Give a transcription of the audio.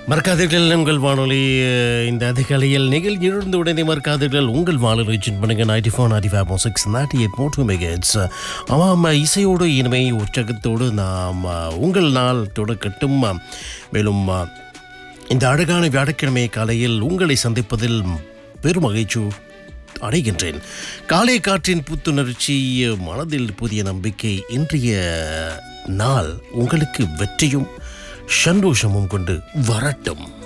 மறக்காதீர்கள் உங்கள் வானொலி அஹ், இந்த அதிகாலையில் நிகழ் எழுந்து உடனே மறக்காதீர்கள் உங்கள் வானொலி சின் பண்ணுங்க ninety four ninety five six ninety eight மோட்டு மெகட்ஸ் ஆமாம் இசையோடு இனிமை உற்சாகத்தோடு நாம் அஹ், உங்கள் நாள் தொடக்கட்டும் மேலும் அஹ், இந்த அழகான வியாழக்கிழமை காலையில் உங்களை சந்திப்பதில் பெரும் மகிழ்ச்சி அடைகின்றேன் காலை காற்றின் புத்துணர்ச்சி மனதில் புதிய நம்பிக்கை இன்றைய நாள் உங்களுக்கு வெற்றியும் சந்தோஷமும் கொண்டு வரட்டும்